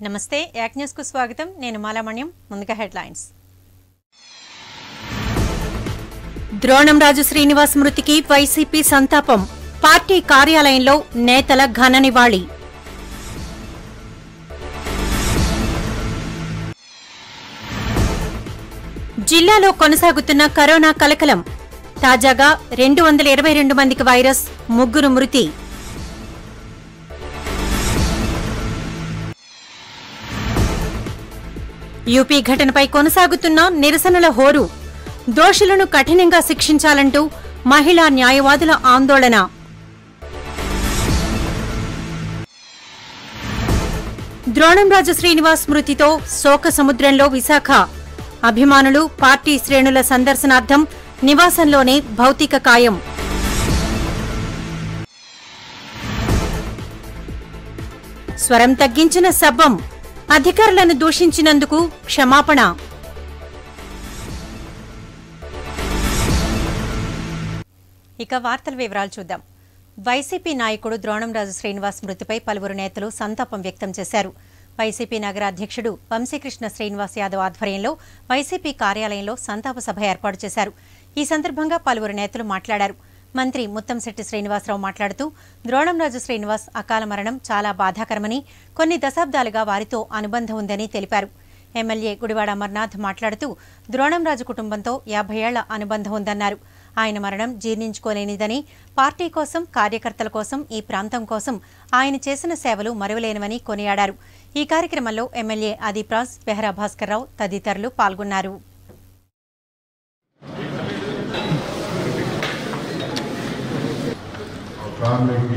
నమస్తే యాక్ న్యూస్ కు స్వాగతం నేను మాలామణ్యం ముందుగా హెడ్లైన్స్ ద్రోణంరాజు శ్రీనివాస్ మృతికి వైసీపీ సంతాపం పార్టీ కార్యాలయంలో నేతల ఘన నివాళి జిల్లాలో కొనసాగుతున్న కరోనా కలకలం తాజాగా రెండు వందల ఇరవై రెండు మందికి వైరస్ ముగ్గురు మృతి యూపీ ఘటనపై కొనసాగుతున్న నిరసనల హోరు దోషులను కఠినంగా శిక్షించాలంటూ మహిళా న్యాయవాదుల ఆందోళన ద్రోణంరాజు శ్రీనివాస్ మృతితో శోక సముద్రంలో విశాఖ అభిమానులు పార్టీ శ్రేణుల సందర్శనార్థం నివాసంలోనే భౌతిక కాయం స్వరం తగ్గించిన సబ్బం అధికారులను దూషించినందుకు క్షమాపణ ఇక వార్తల వివరాలు చూద్దాం వైసీపీ నాయకుడు ద్రోణంరాజు శ్రీనివాస్ మృతిపై పలువురు నేతలు సంతాపం వ్యక్తం చేశారు వైసీపీ నగర అధ్యక్షుడు వంశీకృష్ణ శ్రీనివాస్ యాదవ్ ఆధ్వర్యంలో వైసీపీ కార్యాలయంలో సంతాప సభ ఏర్పాటు చేశారు ఈ సందర్భంగా పలువురు నేతలు మాట్లాడారు మంత్రి ముత్తంశెట్టి శ్రీనివాసరావు మాట్లాడుతూ ద్రోణంరాజు శ్రీనివాస్ అకాల మరణం చాలా బాధాకరమని కొన్ని దశాబ్దాలుగా వారితో అనుబంధం ఉందని తెలిపారు ఎమ్మెల్యే గుడివాడ అమర్నాథ్ మాట్లాడుతూ ద్రోణంరాజు కుటుంబంతో యాభై ఏళ్ల అనుబంధం ఉందన్నారు ఆయన మరణం జీర్ణించుకోలేనిదని పార్టీ కోసం కార్యకర్తల కోసం ఈ ప్రాంతం కోసం ఆయన చేసిన సేవలు మరువలేనివని కొనియాడారు ఈ కార్యక్రమంలో ఎమ్మెల్యే ఆదిప్రాజ్ బెహరా భాస్కర్రావు తదితరులు పాల్గొన్నారు ఫ్యామిలీకి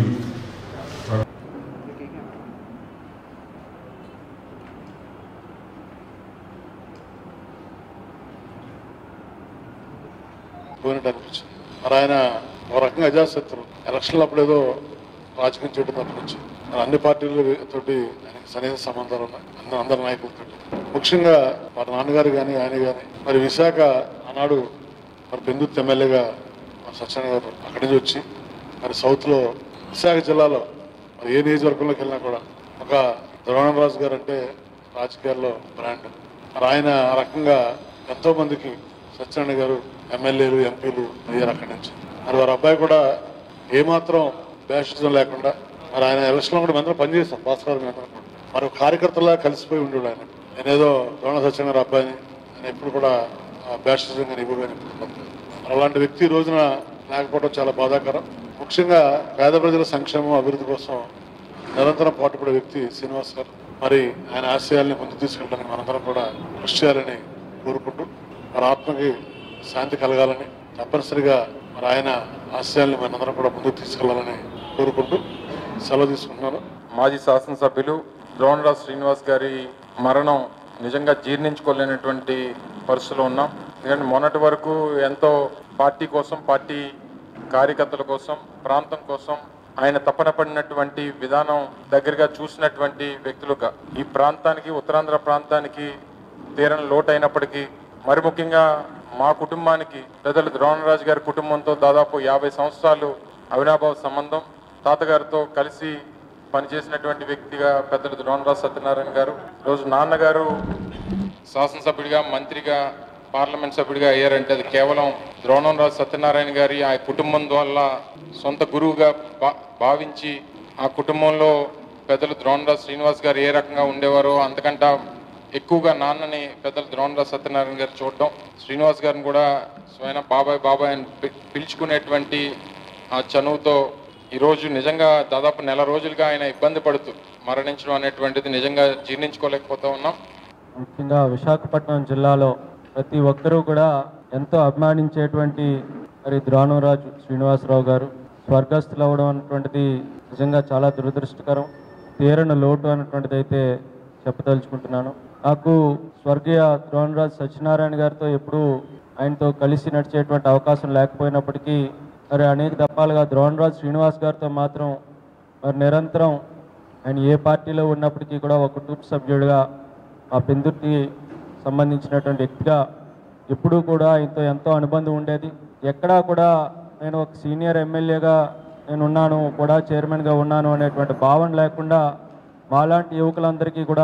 పోయినట్టు అనిపించింది మరి ఆయన ఒక రకంగా అజాశత్రు ఎలక్షన్లు అప్పుడు ఏదో రాజకీయం చేయడం తప్పించి మరి అన్ని పార్టీల తోటి ఆయనకి సన్నిహిత సంబంధాలు ఉన్నాయి అందరు అందరి నాయకులతో ముఖ్యంగా వారి నాన్నగారు కానీ ఆయన కానీ మరి విశాఖ ఆనాడు మరి బెందుత్ ఎమ్మెల్యేగా మరి సత్యనారాయణ గారు అక్కడి నుంచి వచ్చి మరి సౌత్లో విశాఖ జిల్లాలో మరి ఏ నియోజకవర్గంలోకి వెళ్ళినా కూడా ఒక ద్రోణరాజు గారు అంటే రాజకీయాల్లో బ్రాండ్ మరి ఆయన ఆ రకంగా ఎంతో మందికి సత్యనారాయణ గారు ఎమ్మెల్యేలు ఎంపీలు అయ్యారు అక్కడి నుంచి మరి వారి అబ్బాయి కూడా ఏమాత్రం బ్యాషిజం లేకుండా మరి ఆయన ఎలక్షన్లో కూడా మేమందరం పనిచేస్తాం భాస్కర్ మేమందరం కూడా మరి ఒక కార్యకర్తలా కలిసిపోయి ఉండేవాడు ఆయన నేనేదో ద్రోణ సత్యనారాయణ గారి అబ్బాయిని నేను ఎప్పుడు కూడా బ్యాషిజం కానీ ఇవ్వగానే మరి అలాంటి వ్యక్తి ఈ రోజున లేకపోవడం చాలా బాధాకరం ముఖ్యంగా పేద ప్రజల సంక్షేమం అభివృద్ధి కోసం నిరంతరం పాటుపడే వ్యక్తి శ్రీనివాస్ గారు మరి ఆయన ఆశయాల్ని ముందుకు తీసుకెళ్ళడానికి మనందరం కూడా కృషి చేయాలని కోరుకుంటూ మరి ఆత్మకి శాంతి కలగాలని తప్పనిసరిగా మరి ఆయన ఆశయాల్ని మనందరం కూడా ముందుకు తీసుకెళ్లాలని కోరుకుంటూ సెలవు తీసుకుంటున్నాను మాజీ శాసనసభ్యులు ద్రోణరాజ్ శ్రీనివాస్ గారి మరణం నిజంగా జీర్ణించుకోలేనటువంటి పరిస్థితిలో ఉన్నాం ఎందుకంటే మొన్నటి వరకు ఎంతో పార్టీ కోసం పార్టీ కార్యకర్తల కోసం ప్రాంతం కోసం ఆయన తపన పడినటువంటి విధానం దగ్గరగా చూసినటువంటి వ్యక్తులుగా ఈ ప్రాంతానికి ఉత్తరాంధ్ర ప్రాంతానికి తీరని లోటు అయినప్పటికీ మరి ముఖ్యంగా మా కుటుంబానికి పెద్దలు ద్రోణరాజు గారి కుటుంబంతో దాదాపు యాభై సంవత్సరాలు అవినాభావ సంబంధం తాతగారితో కలిసి పనిచేసినటువంటి వ్యక్తిగా పెద్దలు ద్రోణరాజు సత్యనారాయణ గారు రోజు నాన్నగారు శాసనసభ్యుడిగా మంత్రిగా పార్లమెంట్ సభ్యుడిగా అయ్యారంటే అది కేవలం ద్రోణంరాజు సత్యనారాయణ గారి ఆ కుటుంబం వల్ల సొంత గురువుగా భా- భావించి ఆ కుటుంబంలో పెద్దలు ద్రోణరాజు శ్రీనివాస్ గారు ఏ రకంగా ఉండేవారో అంతకంట ఎక్కువగా నాన్నని పెద్దలు ద్రోణరాజు సత్యనారాయణ గారు చూడడం శ్రీనివాస్ గారిని కూడా స్వయం బాబాయ్ బాబాయ్ అని పి- పిలుచుకునేటువంటి ఆ చనువుతో ఈరోజు నిజంగా దాదాపు నెల రోజులుగా ఆయన ఇబ్బంది పడుతూ మరణించడం అనేటువంటిది నిజంగా జీర్ణించుకోలేకపోతా ఉన్నాం ముఖ్యంగా విశాఖపట్నం జిల్లాలో ప్రతి ఒక్కరూ కూడా ఎంతో అభిమానించేటువంటి మరి ద్రోణరాజు శ్రీనివాసరావు గారు స్వర్గస్థులు అవ్వడం అన్నటువంటిది నిజంగా చాలా దురదృష్టకరం తీరని లోటు అన్నటువంటిది అయితే చెప్పదలుచుకుంటున్నాను నాకు స్వర్గీయ ద్రోణరాజు సత్యనారాయణ గారితో ఎప్పుడూ ఆయనతో కలిసి నడిచేటువంటి అవకాశం లేకపోయినప్పటికీ మరి అనేక దఫాలుగా ద్రోణరాజు శ్రీనివాస్ గారితో మాత్రం మరి నిరంతరం ఆయన ఏ పార్టీలో ఉన్నప్పటికీ కూడా ఒక కుటుంబ సభ్యుడిగా ఆ పెందుర్తి సంబంధించినటువంటి వ్యక్తిగా ఎప్పుడూ కూడా ఆయనతో ఎంతో అనుబంధం ఉండేది ఎక్కడా కూడా నేను ఒక సీనియర్ ఎమ్మెల్యేగా నేను ఉన్నాను కూడా చైర్మన్గా ఉన్నాను అనేటువంటి భావన లేకుండా మాలాంటి యువకులందరికీ కూడా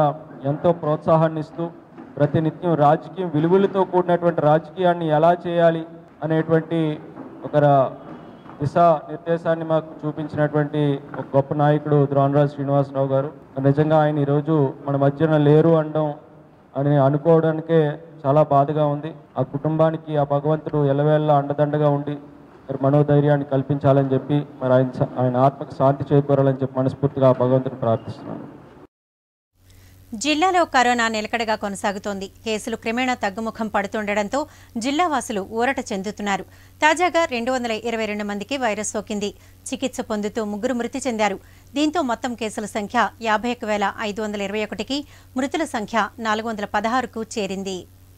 ఎంతో ప్రోత్సాహాన్ని ఇస్తూ ప్రతినిత్యం రాజకీయం విలువలతో కూడినటువంటి రాజకీయాన్ని ఎలా చేయాలి అనేటువంటి ఒక రా- దిశా నిర్దేశాన్ని మాకు చూపించినటువంటి ఒక గొప్ప నాయకుడు ద్రోణరాజు శ్రీనివాసరావు గారు నిజంగా ఆయన ఈరోజు మన మధ్యన లేరు అనడం అని అనుకోవడానికే చాలా బాధగా ఉంది ఆ కుటుంబానికి ఆ భగవంతుడు ఎలవేళ్ళ అండదండగా ఉండి మరి మనోధైర్యాన్ని కల్పించాలని చెప్పి మరి ఆయన స- ఆయన ఆత్మకు శాంతి చేకూరాలని చెప్పి మనస్ఫూర్తిగా ఆ భగవంతుని ప్రార్థిస్తున్నాను జిల్లాలో కరోనా నిలకడగా కొనసాగుతోంది కేసులు క్రమేణా తగ్గుముఖం పడుతుండటంతో జిల్లా వాసులు ఊరట చెందుతున్నారు తాజాగా రెండు వందల ఇరవై రెండు మందికి వైరస్ సోకింది చికిత్స పొందుతూ ముగ్గురు మృతి చెందారు దీంతో మొత్తం కేసుల సంఖ్య యాభై ఒక వేల ఐదు వందల ఇరవై ఒకటికి మృతుల సంఖ్య నాలుగు వందల పదహారుకు చేరింది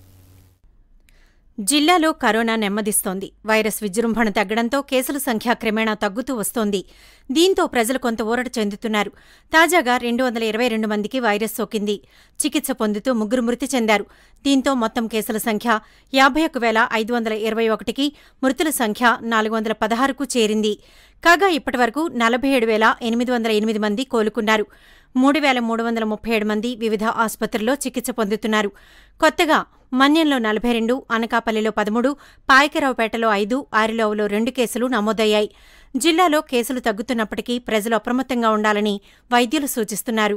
జిల్లాలో కరోనా నెమ్మదిస్తోంది వైరస్ విజృంభణ తగ్గడంతో కేసుల సంఖ్య క్రమేణా తగ్గుతూ వస్తోంది దీంతో ప్రజలు కొంత ఊరట చెందుతున్నారు తాజాగా రెండు వందల ఇరవై రెండు మందికి వైరస్ సోకింది చికిత్స పొందుతూ ముగ్గురు మృతి చెందారు దీంతో మొత్తం కేసుల సంఖ్య యాభై ఒక వేల ఐదు వందల ఇరవై ఒకటికి మృతుల సంఖ్య నాలుగు వందల పదహారుకు చేరింది కాగా ఇప్పటివరకు నలభై ఏడు వేల ఎనిమిది వందల ఎనిమిది మంది కోలుకున్నారు మూడు వేల మూడు వందల ముప్పై ఏడు మంది వివిధ ఆసుపత్రుల్లో చికిత్స పొందుతున్నారు కొత్తగా మన్యంలో నలభై రెండు అనకాపల్లిలో పదమూడు పాయకరావుపేటలో ఐదు ఆరిలోవులో రెండు కేసులు నమోదయ్యాయి జిల్లాలో కేసులు తగ్గుతున్నప్పటికీ ప్రజలు అప్రమత్తంగా ఉండాలని వైద్యులు సూచిస్తున్నారు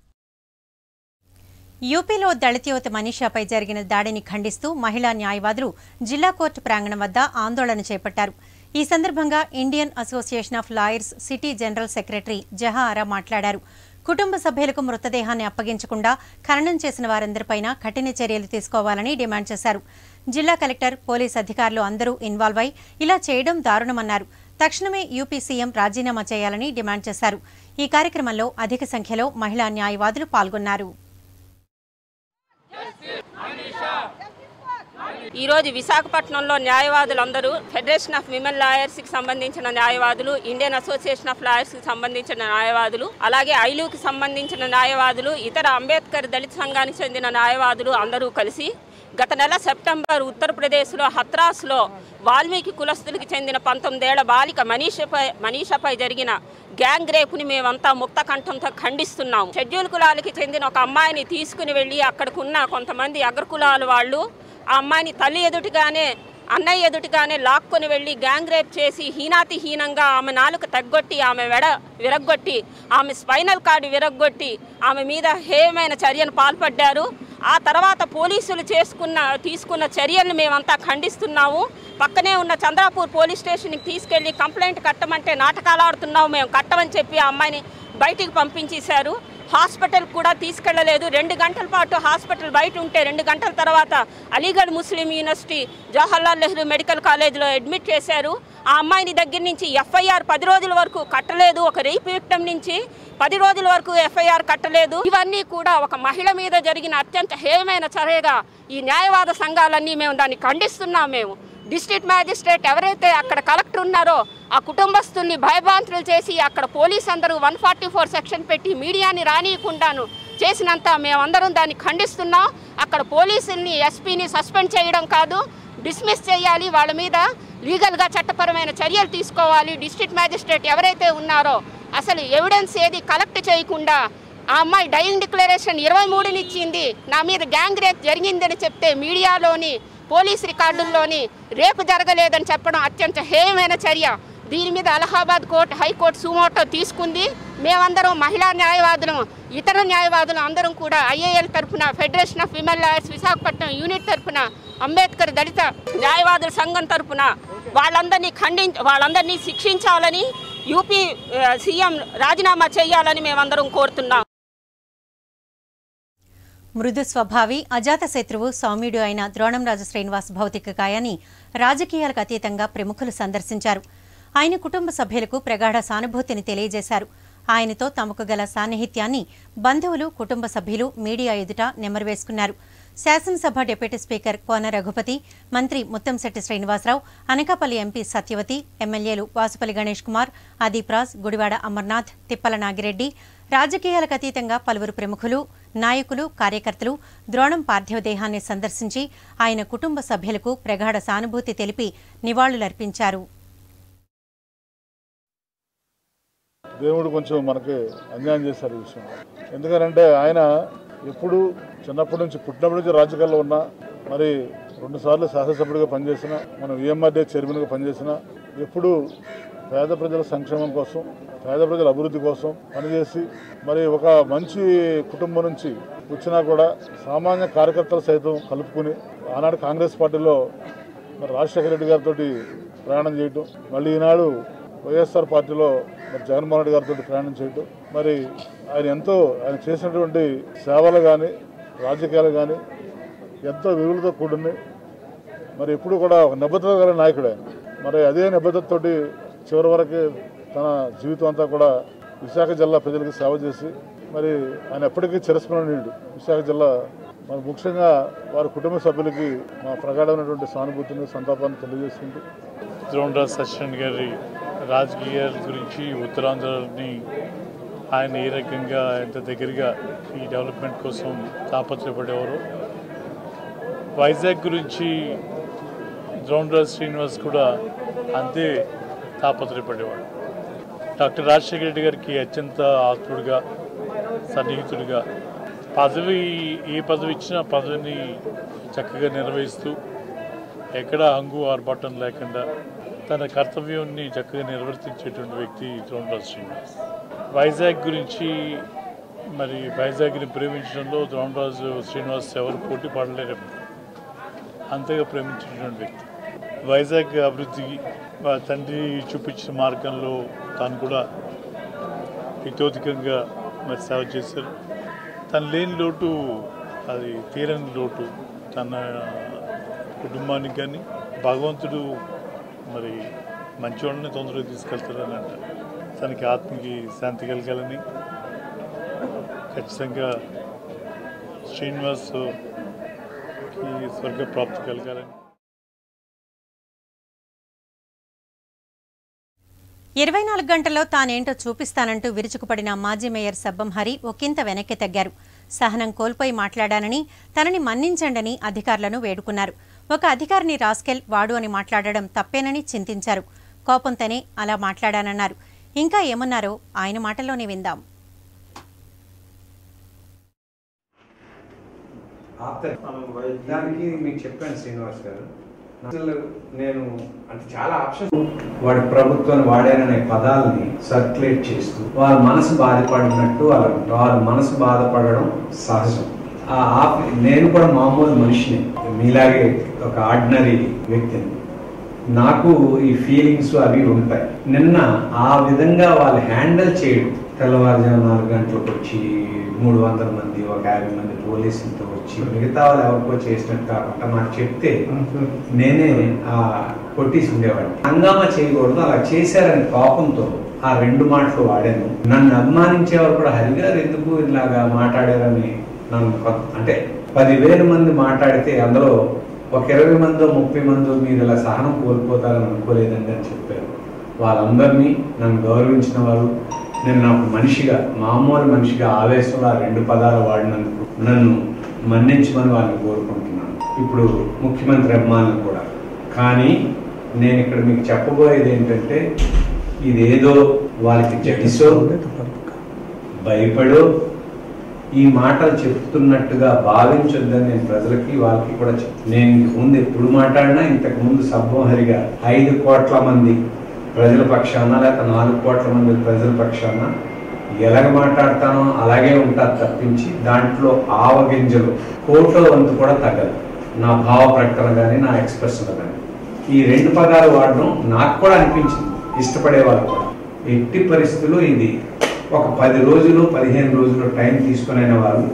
యూపీలో దళిత యువత మనీషాపై జరిగిన దాడిని ఖండిస్తూ మహిళా న్యాయవాదులు జిల్లా కోర్టు ప్రాంగణం వద్ద ఆందోళన చేపట్టారు ఈ సందర్భంగా Indian association of lawyers city general secretary Jaha Ara మాట్లాడారు కుటుంబ సభ్యులకు మృతదేహాన్ని అప్పగించకుండా ఖననం చేసిన వారందరిపైన కఠిన చర్యలు తీసుకోవాలని డిమాండ్ చేశారు జిల్లా కలెక్టర్ పోలీస్ అధికారులు అందరూ ఇన్వాల్వ్ అయి ఇలా చేయడం దారుణమన్నారు తక్షణమే యూపీ సీఎం రాజీనామా చేయాలని డిమాండ్ చేశారు ఈ కార్యక్రమంలో అధిక సంఖ్యలో మహిళా న్యాయవాదులు పాల్గొన్నారు ఈరోజు విశాఖపట్నంలో న్యాయవాదులందరూ ఫెడరేషన్ ఆఫ్ విమెన్ లాయర్స్ కి సంబంధించిన న్యాయవాదులు ఇండియన్ అసోసియేషన్ ఆఫ్ లాయర్స్ కి సంబంధించిన న్యాయవాదులు అలాగే ఐలుకి సంబంధించిన న్యాయవాదులు ఇతర అంబేద్కర్ దళిత సంఘానికి చెందిన న్యాయవాదులు అందరూ కలిసి గత నెల సెప్టెంబర్ ఉత్తరప్రదేశ్లో హత్రాస్లో వాల్మీకి కులస్తులకు చెందిన పంతొమ్మిదేళ్ల బాలిక మనీషపై మనీషపై జరిగిన గ్యాంగ్ రేపుని మేమంతా ముక్త కంఠంతో ఖండిస్తున్నాం షెడ్యూల్ కులాలకి చెందిన ఒక అమ్మాయిని తీసుకుని వెళ్ళి అక్కడికున్న కొంతమంది అగ్రకులాల వాళ్ళు ఆ అమ్మాయిని తల్లి ఎదుటిగానే అన్నయ్య ఎదుటిగానే లాక్కొని వెళ్ళి గ్యాంగ్ రేప్ చేసి హీనాతి హీనంగా ఆమె నాలుక తగ్గొట్టి ఆమె వెడ విరగ్గొట్టి ఆమె స్పైనల్ కార్డు విరగ్గొట్టి ఆమె మీద హేయమైన చర్యను పాల్పడ్డారు ఆ తర్వాత పోలీసులు చేసుకున్న తీసుకున్న చర్యలను మేమంతా ఖండిస్తున్నాము పక్కనే ఉన్న చంద్రాపూర్ పోలీస్ స్టేషన్కి తీసుకెళ్లి కంప్లైంట్ కట్టమంటే నాటకాలు ఆడుతున్నాము మేము కట్టమని చెప్పి ఆ అమ్మాయిని బయటికి పంపించేశారు హాస్పిటల్ కూడా తీసుకెళ్లలేదు రెండు గంటల పాటు హాస్పిటల్ బయట ఉంటే రెండు గంటల తర్వాత అలీగఢ్ ముస్లిం యూనివర్సిటీ జవహర్లాల్ నెహ్రూ మెడికల్ కాలేజ్లో అడ్మిట్ చేశారు ఆ అమ్మాయిని దగ్గర నుంచి ఎఫ్ఐఆర్ పది రోజుల వరకు కట్టలేదు ఒక రేప్ విక్టమ్ నుంచి పది రోజుల వరకు ఎఫ్ఐఆర్ కట్టలేదు ఇవన్నీ కూడా ఒక మహిళ మీద జరిగిన అత్యంత హేయమైన చర్యగా ఈ న్యాయవాద సంఘాలన్నీ మేము దాన్ని ఖండిస్తున్నాం మేము డిస్ట్రిక్ట్ మ్యాజిస్ట్రేట్ ఎవరైతే అక్కడ కలెక్టర్ ఉన్నారో ఆ కుటుంబస్తుల్ని భయభ్రాంతులు చేసి అక్కడ పోలీస్ అందరూ వన్ ఫార్టీ ఫోర్ సెక్షన్ పెట్టి మీడియాని రానియకుండాను చేసినంత మేమందరం దాన్ని ఖండిస్తున్నాం అక్కడ పోలీసుల్ని ఎస్పీని సస్పెండ్ చేయడం కాదు డిస్మిస్ చేయాలి వాళ్ళ మీద లీగల్గా చట్టపరమైన చర్యలు తీసుకోవాలి డిస్ట్రిక్ట్ మ్యాజిస్ట్రేట్ ఎవరైతే ఉన్నారో అసలు ఎవిడెన్స్ ఏది కలెక్ట్ చేయకుండా ఆ అమ్మాయి డైయింగ్ డిక్లరేషన్ ఇరవై మూడుని ఇచ్చింది నా మీద గ్యాంగ్ రేప్ జరిగిందని చెప్తే మీడియాలోని పోలీస్ రికార్డుల్లోని రేపు జరగలేదని చెప్పడం అత్యంత హేయమైన చర్య దీని మీద అలహాబాద్ కోర్టు హైకోర్టు సుమోటో తీసుకుంది మేమందరం మహిళా న్యాయవాదులం ఇతర న్యాయవాదులు అందరం కూడా ఐఏఎల్ తరఫున federation of women lawyers Visakhapatnam unit తరఫున అంబేద్కర్ దళిత న్యాయవాదుల సంఘం తరఫున వాళ్ళందరినీ ఖండించ వాళ్ళందరినీ శిక్షించాలని యూపీ ఆ, సీఎం రాజీనామా చేయాలని మేమందరం కోరుతున్నాం మృదు స్వభావి అజాత శత్రువు సౌమ్యుడు అయిన ద్రోణంరాజు శ్రీనివాస్ భౌతిక కాయాన్ని రాజకీయాలకు అతీతంగా ప్రముఖులు సందర్శించారు ఆయన కుటుంబ సభ్యులకు ప్రగాఢ సానుభూతిని తెలియజేశారు ఆయనతో తమకు గల సాన్నిహిత్యాన్ని బంధువులు కుటుంబ సభ్యులు మీడియా ఎదుట నెమరువేసుకున్నారు శాసనసభ డిప్యూటీ స్పీకర్ కోన రఘుపతి మంత్రి ముత్తంశెట్టి శ్రీనివాసరావు అనకాపల్లి ఎంపీ సత్యవతి ఎమ్మెల్యేలు వాసుపల్లి గణేష్ కుమార్ అదీప్ రాజ్ గుడివాడ అమర్నాథ్ తిప్పల నాగిరెడ్డి రాజకీయాలకు అతీతంగా పలువురు ప్రముఖులు నాయకులు కార్యకర్తలు ద్రోణం పార్థివ దేహాన్ని సందర్శించి ఆయన కుటుంబ సభ్యులకు ప్రగాఢ సానుభూతి తెలిపి నివాళులర్పించారు దేవుడు కొంచెం మనకి అన్యాయం చేశారు ఈ విషయం ఎందుకంటే ఆయన ఎప్పుడు చిన్నప్పటి నుంచి పుట్టినప్పటి నుంచి రాజకీయాల్లో ఉన్నా మరి రెండుసార్లు శాసనసభ్యుడిగా పనిచేసిన మనం ఈఎంఆర్డీ చైర్మన్గా పనిచేసిన ఎప్పుడు పేద ప్రజల సంక్షేమం కోసం పేద ప్రజల అభివృద్ధి కోసం పనిచేసి మరి ఒక మంచి కుటుంబం నుంచి వచ్చినా కూడా సామాన్య కార్యకర్తలు సైతం కలుపుకుని ఆనాడు కాంగ్రెస్ పార్టీలో మరి రాజశేఖర రెడ్డి గారితో ప్రయాణం చేయటం మళ్ళీ ఈనాడు వైఎస్ఆర్ పార్టీలో మరి జగన్మోహన్ రెడ్డి గారితో ప్రయాణం చేయటం మరి ఆయన ఎంతో ఆయన చేసినటువంటి సేవలు కానీ రాజకీయాలు కానీ ఎంతో విలువలతో కూడిన మరి ఎప్పుడు కూడా ఒక నిబద్ధత గల నాయకుడు ఆయన మరి అదే నిబద్ధతతోటి చివరి వరకు తన జీవితం అంతా కూడా విశాఖ జిల్లా ప్రజలకు సేవ చేసి మరి ఆయన ఎప్పటికీ చిరస్మరణీయుడు విశాఖ జిల్లా మరి ముఖ్యంగా వారి కుటుంబ సభ్యులకి మా ప్రగాఢమైనటువంటి సానుభూతిని సంతాపాన్ని తెలియజేసుకుంటూ ద్రోణరాజ్ సత్యనారాయణ గారి రాజకీయాల గురించి ఉత్తరాంధ్రని ఆయన ఏ రకంగా ఎంత దగ్గరగా ఈ డెవలప్మెంట్ కోసం తాపత్రయపడేవారు వైజాగ్ గురించి ద్రోణరాజ్ శ్రీనివాస్ కూడా అంతే తాపత్రయపడేవాడు డాక్టర్ రాజశేఖర రెడ్డి గారికి అత్యంత ఆత్ముడిగా సన్నిహితుడిగా పదవి ఏ పదవి ఇచ్చినా పదవిని చక్కగా నిర్వహిస్తూ ఎక్కడ హంగు ఆర్భాటం లేకుండా తన కర్తవ్యాన్ని చక్కగా నిర్వర్తించేటువంటి వ్యక్తి ద్రోణరాజు శ్రీనివాస్ వైజాగ్ గురించి మరి వైజాగ్ని ప్రేమించడంలో ద్రోణరాజు శ్రీనివాస్ ఎవరు పోటీ పడలేరు అంతగా ప్రేమించినటువంటి వ్యక్తి వైజాగ్ అభివృద్ధికి వాళ్ళ తండ్రి చూపించిన మార్గంలో తాను కూడా హితోధికంగా మరి సేవ చేశారు తను లేని లోటు అది తీరని లోటు తన కుటుంబానికి కానీ భగవంతుడు మరి మంచివాళ్ళని తొందరగా తీసుకెళ్తారని అంట తనకి ఆత్మకి శాంతి కలగాలని ఖచ్చితంగా శ్రీనివాస్కి స్వర్గ ప్రాప్తి కలగాలని ఇరవై నాలుగు గంటల్లో తానేంటో చూపిస్తానంటూ విరుచుకుపడిన మాజీ మేయర్ సబ్బం హరి ఒకంత వెనక్కి తగ్గారు సహనం కోల్పోయి మాట్లాడానని తనని మన్నించండని అధికారులను వేడుకున్నారు ఒక అధికారిని రాస్కెల్ వాడు అని మాట్లాడడం తప్పేనని చింతించారు కోపంతోనే అలా మాట్లాడానన్నారు ఇంకా ఏమన్నారో ఆయన మాటల్లోనే విందాం ఆప్త దానికి మీకు చెప్పాను శ్రీనివాస్ గారు అసలు నేను అంటే చాలా ఆప్షన్ వాడి ప్రభుత్వాన్ని వాడాననే పదాలని సర్క్యులేట్ చేస్తూ వాళ్ళ మనసు బాధపడినట్టు వాళ్ళ వాళ్ళ మనసు బాధపడడం సహజం ఆ ఆప్ నేను కూడా మామూలు మనిషిని మీలాగే ఒక ఆర్డినరీ వ్యక్తిని నాకు ఈ ఫీలింగ్స్ అవి ఉంటాయి నిన్న ఆ విధంగా వాళ్ళు హ్యాండిల్ చేయడం తెల్లవారుజాము నాలుగు గంటలకు వచ్చి మూడు వందల మంది ఒక యాభై మంది పోలీసులతో వచ్చి మిగతా వాళ్ళు ఎవరికో చేసినట్టు కాకుండా నాకు చెప్తే నేనే ఆ కొట్టేసి ఉండేవాడిని హంగామా చేయకూడదు అలా చేశారని కోపంతో ఆ రెండు మాటలు వాడాను నన్ను అభిమానించేవారు కూడా హరిగారు ఎందుకు ఇలాగా మాట్లాడారని నన్ను కొత్త- అంటే పదివేల మంది మాట్లాడితే అందులో ఒక ఇరవై మందో ముప్పై మందో మీరు ఇలా సహనం కోల్పోతారని అనుకోలేదండి అని చెప్పారు వాళ్ళందరినీ నన్ను గౌరవించిన వారు నేను నాకు మనిషిగా మామూలు మనిషిగా ఆవేశంలో ఆ రెండు పదాలు వాడినందుకు నన్ను మన్నించమని వాళ్ళని కోరుకుంటున్నాను ఇప్పుడు ముఖ్యమంత్రి అభిమానులు కూడా కానీ నేను ఇక్కడ మీకు చెప్పబోయేది ఏంటంటే ఇదేదో వాళ్ళకి జడిసో భయపడో ఈ మాటలు చెప్తున్నట్టుగా భావించొద్దని నేను ప్రజలకి వాళ్ళకి కూడా చెప్ నేను ఇంతకు ముందు ఎప్పుడు మాట్లాడినా ఇంతకు ముందు సబ్బోహరిగా ఐదు కోట్ల మంది ప్రజల పక్షాన లేక నాలుగు కోట్ల మంది ప్రజల పక్షాన ఎలాగ మాట్లాడతానో అలాగే ఉంటారు తప్పించి దాంట్లో ఆవగింజలు కోట్లో వంతు కూడా తగ్గదు నా భావ ప్రకటన కానీ నా ఎక్స్ప్రెషన్ కానీ ఈ రెండు పదాలు వాడడం నాకు కూడా అనిపించింది ఇష్టపడే వాళ్ళు కూడా ఎట్టి పరిస్థితుల్లో ఇది ఒక పది రోజులు పదిహేను రోజులు టైం తీసుకునైన వాళ్ళు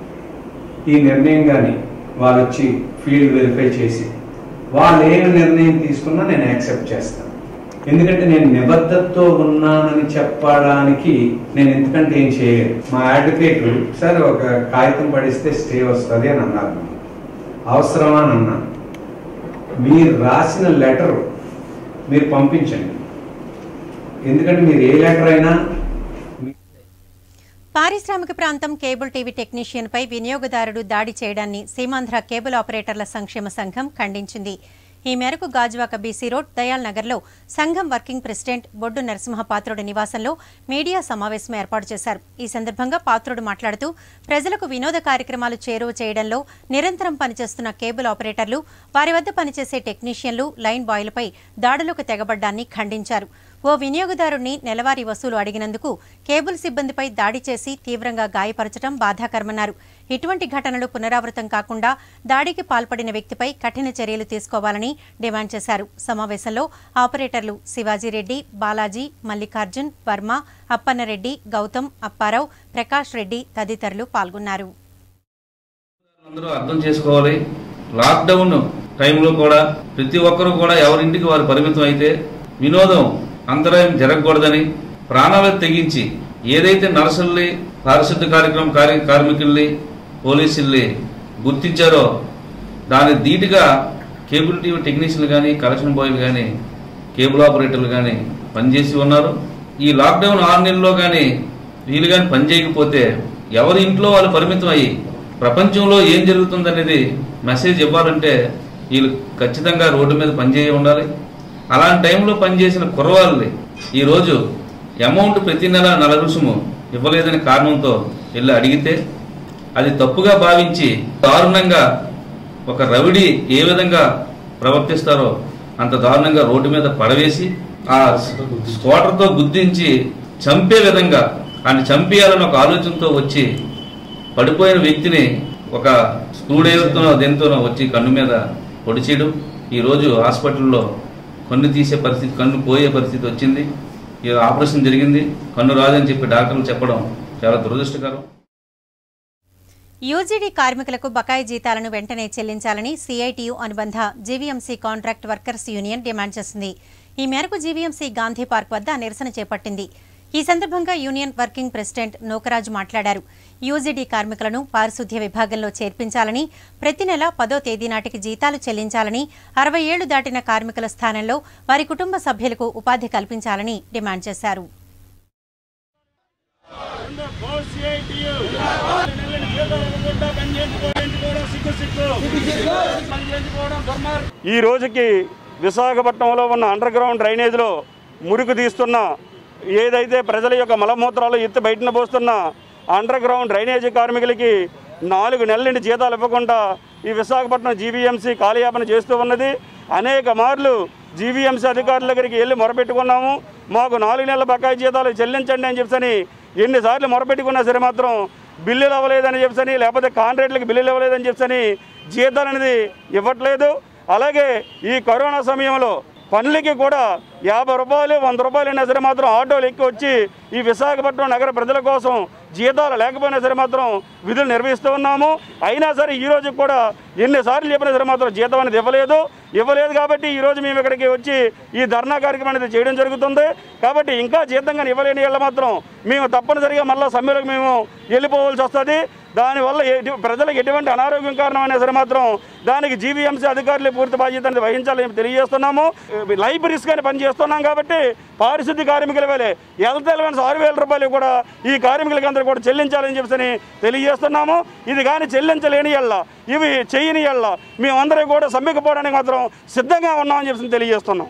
ఈ నిర్ణయం కానీ వాళ్ళు వచ్చి ఫీల్డ్ వెరిఫై చేసి వాళ్ళు ఏమి నిర్ణయం తీసుకున్నా నేను యాక్సెప్ట్ చేస్తాను ఎందుకంటే నేను నిబద్ధతతో ఉన్నానని చెప్పడానికి నేను ఎందుకంటే ఏం చేయలేదు మా అడ్వకేట్ సార్ ఒక కాగితం పడిస్తే స్టే వస్తుంది అని అన్నారు అవసరమా అని అన్నాను మీరు రాసిన లెటర్ మీరు పంపించండి ఎందుకంటే మీరు ఏ లెటర్ అయినా పారిశ్రామిక ప్రాంతం కేబుల్ టీవీ టెక్నీషియన్పై వినియోగదారుడు దాడి చేయడాన్ని సీమాంధ్ర కేబుల్ ఆపరేటర్ల సంక్షేమ సంఘం ఖండించింది ఈ మేరకు గాజువాక బీసీ రోడ్ దయాల్ నగర్లో సంఘం వర్కింగ్ ప్రెసిడెంట్ బొడ్డు నరసింహ పాత్రుడి నివాసంలో మీడియా సమావేశం ఏర్పాటు చేశారు ఈ సందర్భంగా పాత్రుడు మాట్లాడుతూ ప్రజలకు వినోద కార్యక్రమాలు చేరువ చేయడంలో నిరంతరం పనిచేస్తున్న కేబుల్ ఆపరేటర్లు వారి వద్ద పనిచేసే టెక్నీషియన్లు లైన్ బాయ్లపై దాడులకు తెగబడ్డాన్ని ఖండించారు ఓ వినియోగదారుణ్ణి నెలవారీ వసూలు అడిగినందుకు కేబుల్ సిబ్బందిపై దాడి చేసి తీవ్రంగా గాయపరచడం బాధాకరమన్నారు ఇటువంటి ఘటనలు పునరావృతం కాకుండా దాడికి పాల్పడిన వ్యక్తిపై కఠిన చర్యలు తీసుకోవాలని డిమాండ్ చేశారు సమావేశంలో ఆపరేటర్లు శివాజీరెడ్డి బాలాజీ మల్లికార్జున్ వర్మ అప్పన్నరెడ్డి గౌతమ్ అప్పారావు ప్రకాష్ రెడ్డి తదితరులు పాల్గొన్నారు అందరూ అర్థం చేసుకోవాలి లాక్డౌన్ టైంలో కూడా ప్రతి ఒక్కరూ కూడా ఎవరింటికి వారు పరిమితం అయితే వినోదం అంతరాయం జరగకూడదని ప్రాణాలకు తెగించి ఏదైతే నర్సుల్ని పారిశుద్ధ కార్యక్రమం కార్య కార్మికుల్ని పోలీసుల్ని గుర్తించారో దాని ధీటుగా కేబుల్ టీవీ టెక్నీషియన్లు కానీ కలెక్షన్ బాయ్లు కానీ కేబుల్ ఆపరేటర్లు కానీ పనిచేసి ఉన్నారు ఈ లాక్డౌన్ ఆరు నెలల్లో కానీ వీళ్ళు కానీ పనిచేయకపోతే ఎవరి ఇంట్లో వాళ్ళు పరిమితం అయ్యి ప్రపంచంలో ఏం జరుగుతుందనేది మెసేజ్ ఇవ్వాలంటే వీళ్ళు ఖచ్చితంగా రోడ్డు మీద పనిచేయ ఉండాలి అలాంటి టైంలో పనిచేసిన కుర్రవాళ్ళని ఈరోజు అమౌంట్ ప్రతి నెల నెల రుసుము ఇవ్వలేదని కారణంతో వెళ్ళి అడిగితే అది తప్పుగా భావించి దారుణంగా ఒక రవిడి ఏ విధంగా ప్రవర్తిస్తారో అంత దారుణంగా రోడ్డు మీద పడవేసి ఆ స్క్వాటర్తో గుద్దించి చంపే విధంగా ఆయన చంపేయాలని ఒక ఆలోచనతో వచ్చి పడిపోయిన వ్యక్తిని ఒక స్క్రూ డ్రైవర్తోనో దేనితోనో వచ్చి కన్ను మీద పొడిచేయడం ఈరోజు హాస్పిటల్లో కన్ను తీసే పరిస్థితి కన్ను పోయే పరిస్థితి వచ్చింది ఈ ఆపరేషన్ జరిగింది కన్ను రాదని చెప్పి డాక్టర్లు చెప్పడం చాలా దురదృష్టకరం యూజీడీ కార్మికులకు బకాయి జీతాలను వెంటనే చెల్లించాలని సిఐటియు అనుబంధ GVMC contract workers union demand చేసింది ఈ మేరకు జీవీఎంసీ గాంధీ పార్క్ వద్ద నిరసన చేపట్టింది ఈ సందర్భంగా యూనియన్ వర్కింగ్ ప్రెసిడెంట్ నూకరాజు మాట్లాడారు యూజీడీ కార్మికులను పారిశుద్ధ్య విభాగంలో చేర్పించాలని ప్రతి నెల పదో తేదీ నాటికి జీతాలు చెల్లించాలని అరవై ఏళ్లు దాటిన కార్మికుల స్థానంలో వారి కుటుంబ సభ్యులకు ఉపాధి కల్పించాలని డిమాండ్ చేశారు ఈ రోజుకి విశాఖపట్నంలో ఉన్న అండర్ గ్రౌండ్ డ్రైనేజ్లో మురికి తీస్తున్న ఏదైతే ప్రజల యొక్క మలమూత్రాలు ఎత్తి బయటన పోస్తున్న అండర్ గ్రౌండ్ డ్రైనేజీ కార్మికులకి నాలుగు నెలల నుండి జీతాలు ఇవ్వకుండా ఈ విశాఖపట్నం జీవీఎంసీ కాలయాపన చేస్తూ ఉన్నది అనేక మార్లు జీవీఎంసీ అధికారుల దగ్గరికి వెళ్ళి మొరపెట్టుకున్నాము మాకు నాలుగు నెలల బకాయి జీతాలు చెల్లించండి అని చెప్పని ఎన్నిసార్లు మొరపెట్టుకున్నా సరే మాత్రం బిల్లులు అవ్వలేదని చెప్పని లేకపోతే కాంట్రాక్టులకు బిల్లులు ఇవ్వలేదని చెప్పని జీతాలు అనేది ఇవ్వట్లేదు అలాగే ఈ కరోనా సమయంలో పనులకి కూడా యాభై రూపాయలు వంద రూపాయలు అయినా సరే మాత్రం ఆటోలు ఎక్కి వచ్చి ఈ విశాఖపట్నం నగర ప్రజల కోసం జీతాలు లేకపోయినా సరే మాత్రం విధులు నిర్వహిస్తూ ఉన్నాము అయినా సరే ఈ రోజు కూడా ఎన్నిసార్లు చెప్పినా సరే మాత్రం జీతం అనేది ఇవ్వలేదు ఇవ్వలేదు కాబట్టి ఈ రోజు మేము ఇక్కడికి వచ్చి ఈ ధర్నా కార్యక్రమం అనేది చేయడం జరుగుతుంది కాబట్టి ఇంకా జీతం కానీ ఇవ్వలేని వాళ్ళ మాత్రం మేము తప్పనిసరిగా మళ్ళీ సమ్మెలకు మేము వెళ్ళిపోవాల్సి వస్తుంది దానివల్ల ఎటు- ప్రజలకు ఎటువంటి అనారోగ్యం కారణమైనా సరే మాత్రం దానికి జీవీఎంసీ అధికారులు పూర్తి బాధ్యతను వహించాలని తెలియజేస్తున్నాము లైఫ్ రిస్క్ అని పని చేస్తున్నాం కాబట్టి పారిశుద్ధ్య కార్మికుల వేలే హెల్త్ అలవెన్స్ ఆరు వేల రూపాయలు కూడా ఈ కార్మికులకి అందరూ కూడా చెల్లించాలని చెప్పని తెలియజేస్తున్నాము ఇది కానీ చెల్లించలేని ఎళ్ళ ఇవి చేయని ఎళ్ళ మేమందరం కూడా సమ్మెకపోవడానికి మాత్రం సిద్ధంగా ఉన్నామని చెప్పి తెలియజేస్తున్నాం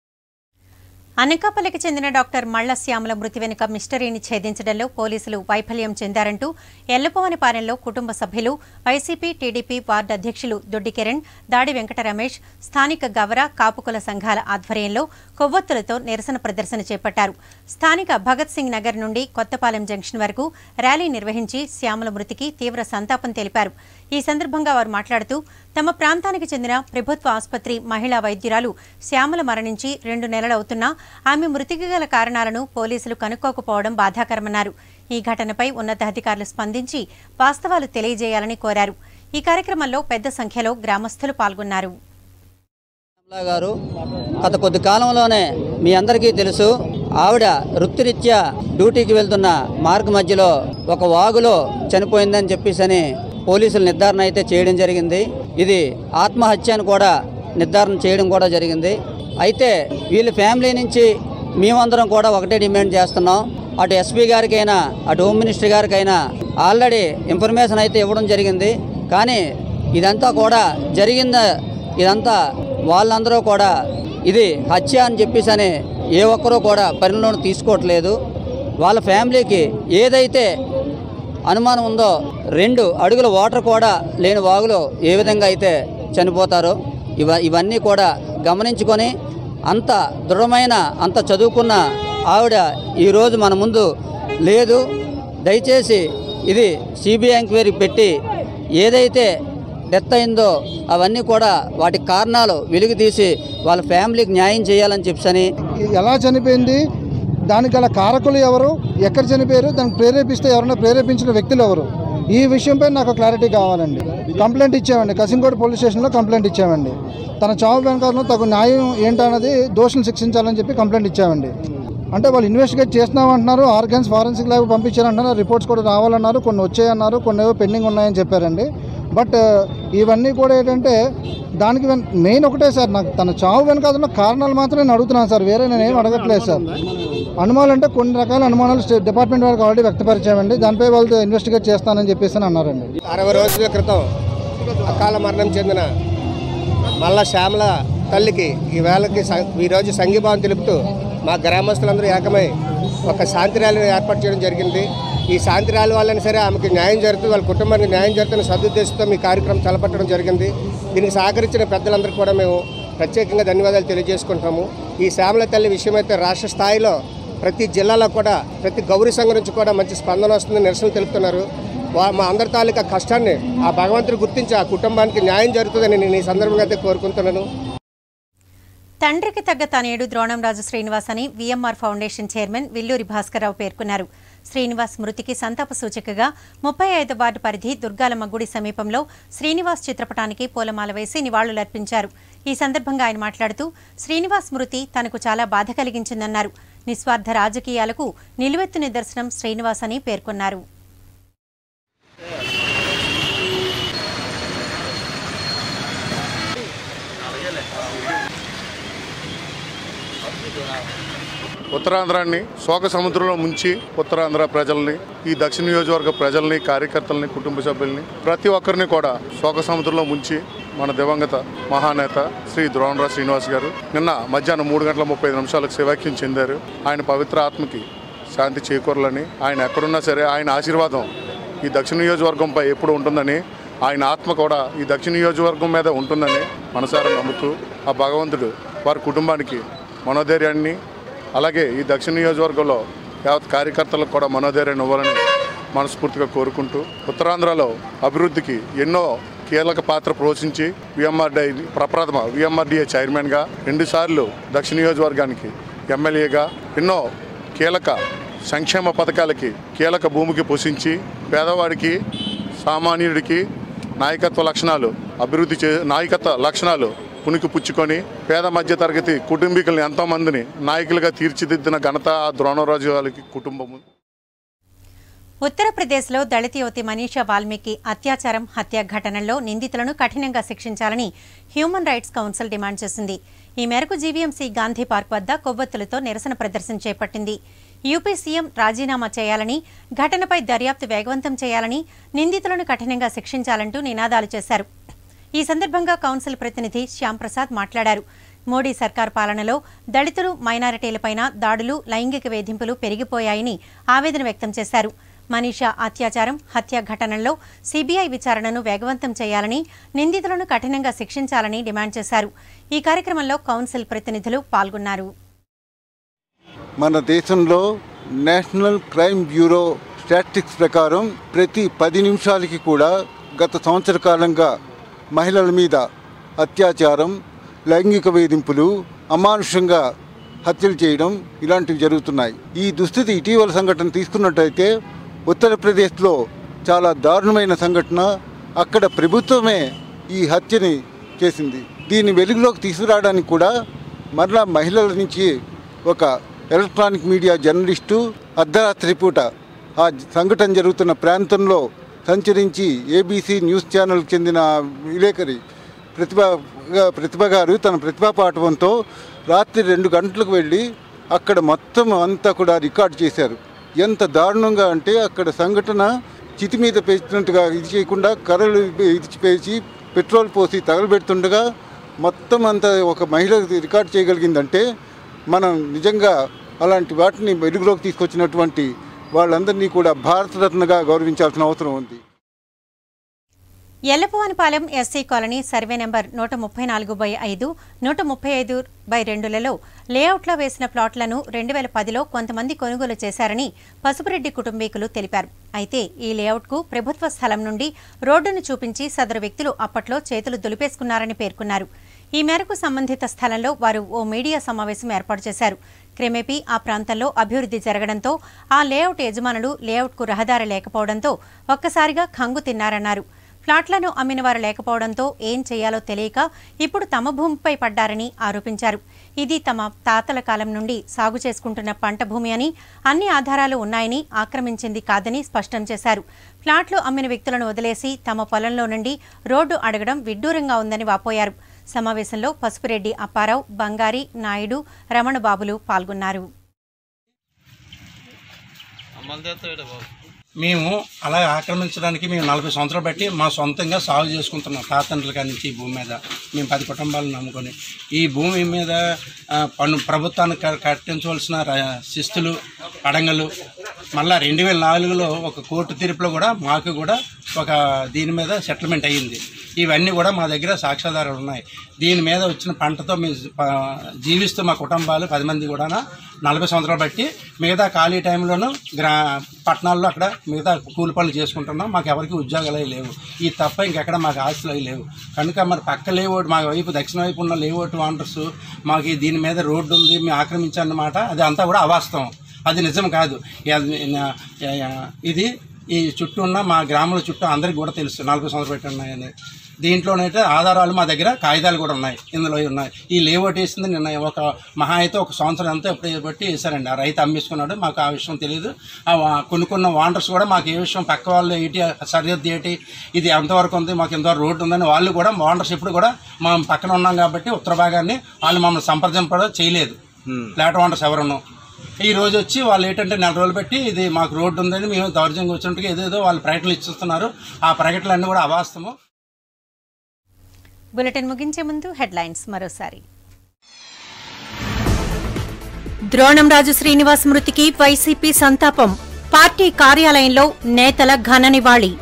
అనకాపల్లికి చెందిన డాక్టర్ మళ్ల శ్యామల మృతి వెనుక మిస్టరీని ఛేదించడంలో పోలీసులు వైఫల్యం చెందారంటూ ఎల్లపవనిపాలెంలో కుటుంబ సభ్యులు వైసీపీ టీడీపీ వార్డు అధ్యక్షులు దొడ్డి కిరణ్ దాడి వెంకట రమేష్ స్థానిక గవర కాపుకుల సంఘాల ఆధ్వర్యంలో కొవ్వొత్తులతో నిరసన ప్రదర్శన చేపట్టారు స్థానిక భగత్ సింగ్ నగర్ నుండి కొత్తపాలెం జంక్షన్ వరకు ర్యాలీ నిర్వహించి శ్యామల మృతికి తీవ్ర సంతాపం తెలిపారు ఈ సందర్భంగా వారు మాట్లాడుతూ తమ ప్రాంతానికి చెందిన ప్రభుత్వ ఆసుపత్రి మహిళా వైద్యురాలు శ్యామల మరణించి రెండు నెలలవుతున్నా ఆమె మృతికి గల కారణాలను పోలీసులు కనుక్కోకపోవడం బాధాకరమన్నారు ఈ ఘటనపై ఉన్నతాధికారులు స్పందించి వాస్తవాలు తెలియజేయాలని కోరారు ఈ కార్యక్రమంలో పెద్ద సంఖ్యలో గ్రామస్తులు పాల్గొన్నారు కమలా గారు గత కొద్ది కాలంలోనే మీ అందరికీ తెలుసు ఆవిడ వృత్తిరీత్యా డ్యూటీకి వెళ్తున్న మార్గ మధ్యలో ఒక వాగులో చనిపోయిందని చెప్పేసి పోలీసులు నిర్ధారణ అయితే చేయడం జరిగింది ఇది ఆత్మహత్య అని కూడా నిర్ధారణ చేయడం కూడా జరిగింది అయితే వీళ్ళ ఫ్యామిలీ నుంచి మేమందరం కూడా ఒకటే డిమాండ్ చేస్తున్నాం అటు ఎస్పీ గారికైనా అటు హోమ్ మినిస్టర్ గారికైనా ఆల్రెడీ ఇన్ఫర్మేషన్ అయితే ఇవ్వడం జరిగింది కానీ ఇదంతా కూడా జరిగింద ఇదంతా వాళ్ళందరూ కూడా ఇది హత్య అని చెప్పేసి అని ఏ ఒక్కరూ కూడా పరిగణలోకి తీసుకోవట్లేదు వాళ్ళ ఫ్యామిలీకి ఏదైతే అనుమానం ఉందో రెండు అడుగుల వాటర్ కూడా లేని వాగులో ఏ విధంగా అయితే చనిపోతారో ఇవ ఇవన్నీ కూడా గమనించుకొని అంత దృఢమైన అంత చదువుకున్న ఆవిడ ఈరోజు మన ముందు లేదు దయచేసి ఇది సిబిఐ ఎంక్వైరీ పెట్టి ఏదైతే డెత్ అయిందో అవన్నీ కూడా వాటి కారణాలు వెలుగు తీసి వాళ్ళ ఫ్యామిలీకి న్యాయం చేయాలని చెప్పని ఎలా చనిపోయింది దానికి గల కారకులు ఎవరు ఎక్కడ చనిపోయారు దానికి ప్రేరేపిస్తే ఎవరైనా ప్రేరేపించిన వ్యక్తులు ఎవరు ఈ విషయంపై నాకు క్లారిటీ కావాలండి కంప్లైంట్ ఇచ్చామండి కసింకోట పోలీస్ స్టేషన్లో కంప్లైంట్ ఇచ్చామండి తన చావు వెనకాలలో తగు న్యాయం ఏంటన్నది దోషులు శిక్షించాలని చెప్పి కంప్లైంట్ ఇచ్చామండి అంటే వాళ్ళు ఇన్వెస్టిగేట్ చేస్తున్నామంటున్నారు ఆర్గన్స్ ఫారెన్సిక్ ల్యాబ్ పంపించారంటున్నారు రిపోర్ట్స్ కూడా రావాలన్నారు కొన్ని వచ్చాయన్నారు కొన్ని ఏవో పెండింగ్ ఉన్నాయని చెప్పారండి బట్ ఇవన్నీ కూడా ఏంటంటే దానికి వెన్- మెయిన్ ఒకటే సార్ నాకు తన చావు వెనకాల కారణాలు మాత్రం నేను అడుగుతున్నాను సార్ వేరే నేను ఏం అడగట్లేదు సార్ అనుమానాలు అంటే కొన్ని రకాల అనుమానాలు స్టేట్ డిపార్ట్మెంట్ వారికి ఆల్రెడీ వ్యక్తపరిచామండి దానిపై వాళ్ళు ఇన్వెస్టిగేట్ చేస్తానని చెప్పేసి అని అన్నారండి అరవై రోజుల క్రితం అకాల మరణం చెందిన మల్ల శ్యామల తల్లికి ఈ వేళకి స- ఈరోజు సంఘీభావం తెలుపుతూ మా గ్రామస్తులందరూ ఏకమై ఒక శాంతి ర్యాలీని ఏర్పాటు చేయడం జరిగింది ఈ శాంతి ర్యాలీ వల్లనే సరే ఆమెకి న్యాయం జరుగుతుంది వాళ్ళ కుటుంబానికి న్యాయం జరుగుతున్న సదుద్దేశంతో మీ కార్యక్రమం తలపట్టడం జరిగింది దీనికి సహకరించిన పెద్దలందరూ కూడా మేము ప్రత్యేకంగా ధన్యవాదాలు తెలియజేసుకుంటాము ఈ శ్యామల తల్లి విషయమైతే రాష్ట్ర స్థాయిలో ప్రతి జిల్లాలో కూడా ప్రతి గౌరీ సంఘం నుంచి కూడా మంచి స్పందన వస్తుంది నిరసనలు తెలుపుతున్నారు వా- మా అందరి తాలూకా కష్టాన్ని ఆ భగవంతుడు గుర్తించి ఆ కుటుంబానికి న్యాయం జరుగుతుందని నేను ఈ సందర్భంగా అయితే కోరుకుంటున్నాను తండ్రికి తగ్గ తనయుడు ద్రోణంరాజు శ్రీనివాస్ అని VMR foundation chairman Villuri Bhaskarrao పేర్కొన్నారు శ్రీనివాస్ మృతికి సంతాప సూచికగా ముప్పై ఐదు వార్డు పరిధి దుర్గాలమ్మ గుడి సమీపంలో శ్రీనివాస్ చిత్రపటానికి పూలమాల వేసి నివాళులర్పించారు ఈ సందర్భంగా ఆయన మాట్లాడుతూ శ్రీనివాస్ మృతి తనకు చాలా బాధ కలిగించిందన్నారు నిస్వార్థ రాజకీయాలకు నిలువెత్తు నిదర్శనం శ్రీనివాస్ అని పేర్కొన్నారు ఉత్తరాంధ్రాన్ని శోక సముద్రంలో ముంచి ఉత్తరాంధ్ర ప్రజల్ని ఈ దక్షిణ నియోజకవర్గ ప్రజల్ని కార్యకర్తల్ని కుటుంబ సభ్యుల్ని ప్రతి ఒక్కరిని కూడా శోక సముద్రంలో ముంచి మన దివంగత మహానేత శ్రీ ద్రోణరాజ్ శ్రీనివాస్ గారు నిన్న మధ్యాహ్నం మూడు గంటల ముప్పై ఐదు నిమిషాలకు శివాక్యం చెందారు ఆయన పవిత్ర ఆత్మకి శాంతి చేకూరాలని ఆయన ఎక్కడున్నా సరే ఆయన ఆశీర్వాదం ఈ దక్షిణ నియోజకవర్గంపై ఎప్పుడు ఉంటుందని ఆయన ఆత్మ కూడా ఈ దక్షిణ నియోజకవర్గం మీద ఉంటుందని మనసారా నమ్ముతూ ఆ భగవంతుడు వారి కుటుంబానికి మనోధైర్యాన్ని అలాగే ఈ దక్షిణ నియోజకవర్గంలో యావత్ కార్యకర్తలకు కూడా మనోధైర్యాన్ని ఇవ్వాలని మనస్ఫూర్తిగా కోరుకుంటూ ఉత్తరాంధ్రలో అభివృద్ధికి ఎన్నో కీలక పాత్ర పోషించి విఎంఆర్డీ ప్రప్రథమ విఎంఆర్డీఏ చైర్మన్గా రెండుసార్లు దక్షిణ నియోజకవర్గానికి ఎమ్మెల్యేగా ఎన్నో కీలక సంక్షేమ పథకాలకి కీలక భూమికి పోషించి పేదవాడికి సామాన్యుడికి నాయకత్వ లక్షణాలు అభివృద్ధి చే నాయకత్వ లక్షణాలు పునికి పుచ్చుకొని పేద మధ్య తరగతి కుటుంబీకుల్ని ఎంతోమందిని నాయకులుగా తీర్చిదిద్దిన ఘనత ఆ ద్రోణరాజు వాళ్ళకి కుటుంబము ఉత్తరప్రదేశ్లో దళిత యువతి మనీషా వాల్మీకి అత్యాచారం హత్య ఘటనల్లో నిందితులను కఠినంగా శిక్షించాలని హ్యూమన్ రైట్స్ కౌన్సిల్ డిమాండ్ చేసింది ఈ మేరకు జీవీఎంసీ గాంధీ పార్క్ వద్ద కొవ్వొత్తులతో నిరసన ప్రదర్శన చేపట్టింది యూపీ సీఎం రాజీనామా చేయాలని ఘటనపై దర్యాప్తు వేగవంతం చేయాలని నిందితులను కఠినంగా శిక్షించాలంటూ నినాదాలు చేశారు ఈ సందర్భంగా కౌన్సిల్ ప్రతినిధి శ్యాంప్రసాద్ మాట్లాడారు మోడీ సర్కార్ పాలనలో దళితులు మైనారిటీలపైన దాడులు లైంగిక వేధింపులు పెరిగిపోయాయని ఆవేదన వ్యక్తం చేశారు మనీషా అత్యాచారం హత్య ఘటనల్లో సీబీఐ విచారణను వేగవంతం చేయాలని నిందితులను కఠినంగా శిక్షించాలని డిమాండ్ చేశారు ఈ కార్యక్రమంలో కౌన్సిల్ ప్రతినిధులు పాల్గొన్నారు మన దేశంలో నేషనల్ క్రైమ్ బ్యూరో స్టాటిస్టిక్స్ ప్రకారం ప్రతి పది నిమిషాలకి కూడా గత సంవత్సర కాలంగా మహిళల మీద అత్యాచారం లైంగిక వేధింపులు అమానుషంగా హత్యలు చేయడం ఇలాంటివి జరుగుతున్నాయి ఈ దుస్థితి ఇటీవల సంఘటన తీసుకున్నట్టయితే ఉత్తరప్రదేశ్లో చాలా దారుణమైన సంఘటన అక్కడ ప్రభుత్వమే ఈ హత్యని చేసింది దీన్ని వెలుగులోకి తీసుకురావడానికి కూడా మరలా మహిళల నుంచి ఒక ఎలక్ట్రానిక్ మీడియా జర్నలిస్టు అర్ధరాత్రి పూట ఆ సంఘటన జరుగుతున్న ప్రాంతంలో సంచరించి ఏబీసీ న్యూస్ ఛానల్కి చెందిన విలేకరి ప్రతిభ ప్రతిభ గారు తన ప్రతిభా పాఠవంతో రాత్రి రెండు గంటలకు వెళ్ళి అక్కడ మొత్తం అంతా కూడా రికార్డ్ చేశారు ఎంత దారుణంగా అంటే అక్కడ సంఘటన చితి మీద పేసినట్టుగా ఇది చేయకుండా కర్రలు ఇదిచి పేసి పెట్రోల్ పోసి తగలబెడుతుండగా మొత్తం అంత ఒక మహిళ రికార్డ్ చేయగలిగిందంటే మనం నిజంగా అలాంటి వాటిని వెలుగులోకి తీసుకొచ్చినటువంటి వాళ్ళందరినీ కూడా భారతరత్నగా గౌరవించాల్సిన అవసరం ఉంది Yellapuvanipalem SC colony survey number నూట ముప్పై నాలుగు బై ఐదు నూట ముప్పై ఐదు బై రెండులలో లేఅవుట్లో వేసిన ప్లాట్లను రెండు వేల పదిలో కొంతమంది కొనుగోలు చేశారని పసుపురెడ్డి కుటుంబీకులు తెలిపారు అయితే ఈ లేఅవుట్కు ప్రభుత్వ స్థలం నుండి రోడ్డును చూపించి సదరు వ్యక్తులు అప్పట్లో చేతులు దులిపేసుకున్నారని పేర్కొన్నారు ఈ మేరకు సంబంధిత స్థలంలో వారు ఓ మీడియా సమావేశం ఏర్పాటు చేశారు క్రమేపీ ఆ ప్రాంతంలో అభివృద్ధి జరగడంతో ఆ లేఅవుట్ యజమానులు లేఅవుట్కు రహదారి లేకపోవడంతో ఒక్కసారిగా ఖంగు తిన్నారన్నారు ఫ్లాట్లను అమ్మిన వారు లేకపోవడంతో ఏం చేయాలో తెలియక ఇప్పుడు తమ భూమిపై పడ్డారని ఆరోపించారు ఇది తమ తాతల కాలం నుండి సాగు చేసుకుంటున్న పంట భూమి అని అన్ని ఆధారాలు ఉన్నాయని ఆక్రమించింది కాదని స్పష్టం చేశారు ఫ్లాట్లు అమ్మిన వ్యక్తులను వదిలేసి తమ పొలంలో నుండి రోడ్డు అడగడం విడ్డూరంగా ఉందని వాపోయారు సమావేశంలో పసుపురెడ్డి అప్పారావు బంగారి నాయుడు రమణబాబులు పాల్గొన్నారు మేము అలా ఆక్రమించడానికి మేము నలభై సంవత్సరాలు బట్టి మా సొంతంగా సాగు చేసుకుంటున్నాం తాతండ్రుల కాడి నుంచి ఈ భూమి మీద మేము పది కుటుంబాలను నమ్ముకొని ఈ భూమి మీద ఆ, పన్ను ప్రభుత్వానికి క- కట్టించవలసిన ర- శిస్తులు అడంగలు మళ్ళా రెండు వేల నాలుగులో ఒక కోర్టు తీర్పులో కూడా మాకు కూడా ఒక దీని మీద సెటిల్మెంట్ అయ్యింది ఇవన్నీ కూడా మా దగ్గర సాక్ష్యాధారాలు ఉన్నాయి దీని మీద వచ్చిన పంటతో మేము ప- జీవిస్తూ మా కుటుంబాలు పది మంది కూడా నలభై సంవత్సరాలు బట్టి మిగతా ఖాళీ టైంలోనూ గ్రా పట్టణాల్లో అక్కడ మిగతా కూలి పనులు చేసుకుంటున్నాం మాకు ఎవరికి ఉద్యోగాలు అవి లేవు ఈ తప్ప ఇంకెక్కడ మాకు ఆస్తులు అవి లేవు కనుక మరి పక్క లేవోటు మా వైపు దక్షిణ వైపు ఉన్న లేవోటు వాంటర్స్ మాకు ఈ దీని మీద రోడ్డు ఉంది మేము ఆక్రమించాలన్నమాట అది అంతా కూడా అవాస్తవం అది నిజం కాదు యా- ఇది ఈ చుట్టూ ఉన్న మా గ్రామాల చుట్టూ అందరికి కూడా తెలుసు నలభై సంవత్సరాలు పెట్టి ఉన్నాయని దీంట్లోనైతే ఆధారాలు మా దగ్గర కాగితాలు కూడా ఉన్నాయి ఇందులో ఉన్నాయి ఈ లేఅవుట్ వేసింది నిన్న ఒక మహా అయితే ఒక సంవత్సరం అంతా ఎప్పుడు బట్టి వేశారండి ఆ రైతు అమ్మేసుకున్నాడు మాకు ఆ విషయం తెలియదు ఆ వా- కొన్ని కొన్ని వాండర్స్ కూడా మాకు ఏ విషయం పక్క వాళ్ళు ఏంటి సరిహద్దు ఏంటి ఇది ఎంతవరకు ఉంది మాకు ఎంతవరకు రోడ్డు ఉందని వాళ్ళు కూడా వాండర్స్ ఎప్పుడు కూడా మా పక్కన ఉన్నాం కాబట్టి ఉత్తర భాగాన్ని వాళ్ళు మమ్మల్ని సంప్రదింపడం చేయలేదు ఫ్లాట్ వాండర్స్ ఎవరును ఈ రోజు వచ్చి వాళ్ళు ఏంటంటే నెల రోజులు పెట్టి ఇది మాకు రోడ్డు ఉందని మేము దౌర్జన్యంగా వచ్చినట్టుగా ఏదేదో వాళ్ళు ప్రకటనలు ఇచ్చిస్తున్నారు ఆ ప్రకటనలన్నీ కూడా అవాస్తవం బులెటిన్ ముగించే ముందు హెడ్లైన్స్ మరోసారి ద్రోణంరాజు శ్రీనివాస్ మృతికి వైసీపీ సంతాపం పార్టీ కార్యాలయంలో నేతల ఘన నివాళి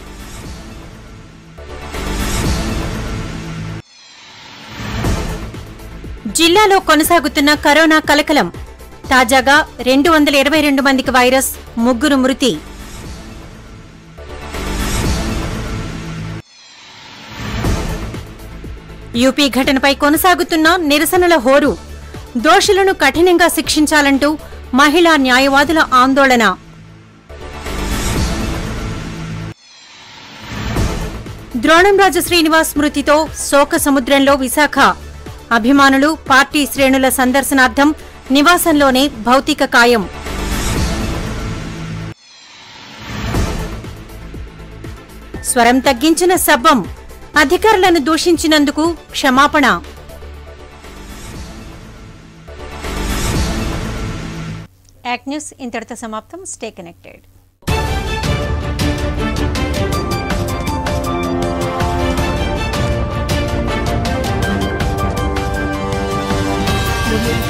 జిల్లాలో కొనసాగుతున్న కరోనా కలకలం తాజాగా రెండు వందల ఇరవై రెండు మందికి వైరస్ ముగ్గురు మృతి యూపీ ఘటనపై కొనసాగుతున్న నిరసనల హోరు దోషులను కఠినంగా శిక్షించాలంటూ మహిళా న్యాయవాదుల ఆందోళన ద్రోణంరాజు శ్రీనివాస్ మృతితో శోక సముద్రంలో విశాఖ అభిమానులు పార్టీ శ్రేణుల సందర్శనార్థం నివాసంలోనే భౌతిక కాయం స్వరం తగ్గించిన సబ్బం అధికారులను దూషించినందుకు క్షమాపణ యాక్ట్ న్యూస్ ఇంతటితో సమాప్తం స్టే కనెక్టెడ్ Thank you.